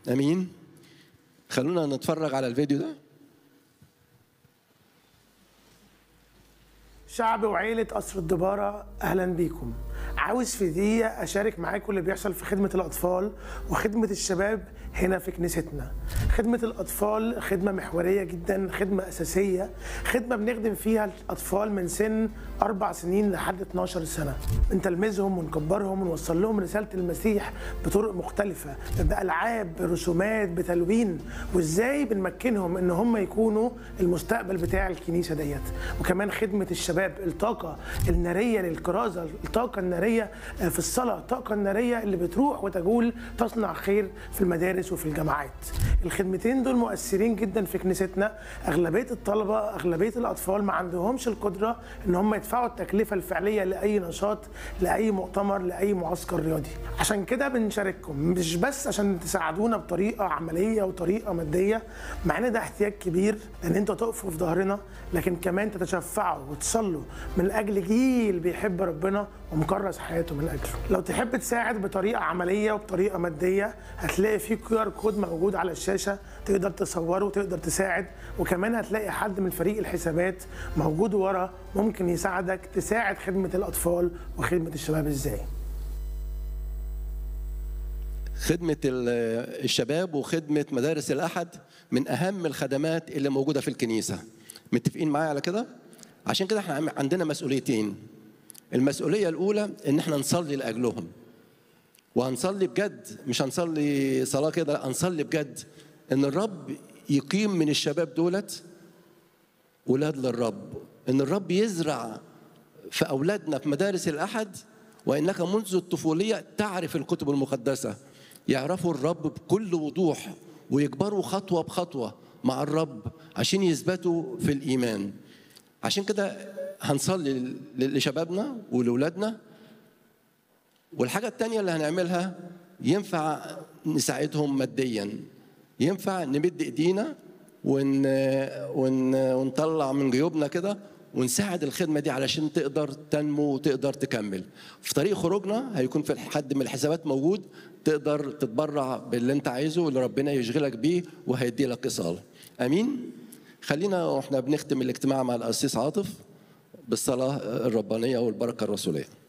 امين خلونا نتفرج على الفيديو ده شعب وعيلة قصر الدبارة أهلا بيكم عاوز في دقيقة أشارك معاكم اللي بيحصل في خدمة الأطفال وخدمة الشباب هنا في كنيستنا خدمة الأطفال خدمة محورية جدا خدمة أساسية خدمة بنخدم فيها الأطفال من سن أربع سنين لحد 12 سنة بنتلمذهم ونكبرهم ونوصل لهم رسالة المسيح بطرق مختلفة بألعاب برسومات بتلوين وإزاي بنمكنهم إن هم يكونوا المستقبل بتاع الكنيسة ديت وكمان خدمة الشباب الطاقة النارية للكرازة الطاقة النارية في الصلاة الطاقة النارية اللي بتروح وتجول تصنع خير في المدارس وفي الجامعات الخدمتين دول مؤثرين جدا في كنيستنا أغلبية الطلبة أغلبية الأطفال ما عندهمش القدرة إن هم يدفعوا التكلفة الفعلية لأي نشاط لأي مؤتمر لأي معسكر رياضي عشان كده بنشارككم مش بس عشان تساعدونا بطريقة عملية وطريقة مادية مع إن ده احتياج كبير لأن أنتوا تقفوا في ظهرنا لكن كمان تتشفعوا وتصلوا من أجل جيل بيحب ربنا ومكرس حياته من أجله لو تحب تساعد بطريقة عملية وبطريقة مادية هتلاقي في كيو ار كود موجود على الشاشة تقدر تصوره وتقدر تساعد وكمان هتلاقي حد من فريق الحسابات موجود ورا ممكن يساعدك تساعد خدمة الأطفال وخدمة الشباب إزاي خدمة ال- الشباب وخدمة مدارس الأحد من أهم الخدمات اللي موجودة في الكنيسة متفقين معايا على كده؟ عشان كده احنا عم- عندنا مسؤوليتين المسؤولية الأولى إن احنا نصلي لأجلهم وهنصلي بجد مش هنصلي صلاة كده لا هنصلي بجد إن الرب يقيم من الشباب دولت ولاد للرب إن الرب يزرع في أولادنا في مدارس الأحد وإنك منذ الطفولية تعرف الكتب المقدسة يعرفوا الرب بكل وضوح ويكبروا خطوة بخطوة مع الرب عشان يثبتوا في الإيمان عشان كده هنصلي لشبابنا ولولادنا والحاجة التانية اللي هنعملها ينفع نساعدهم ماديا ينفع نمد ايدينا ون... ون... ونطلع من جيوبنا كده ونساعد الخدمة دي علشان تقدر تنمو وتقدر تكمل في طريق خروجنا هيكون في حد من الحسابات موجود تقدر تتبرع باللي انت عايزه واللي ربنا يشغلك بيه وهيدي لك ايصال امين خلينا واحنا بنختم الاجتماع مع القسيس عاطف بالصلاة الربانية والبركة الرسولية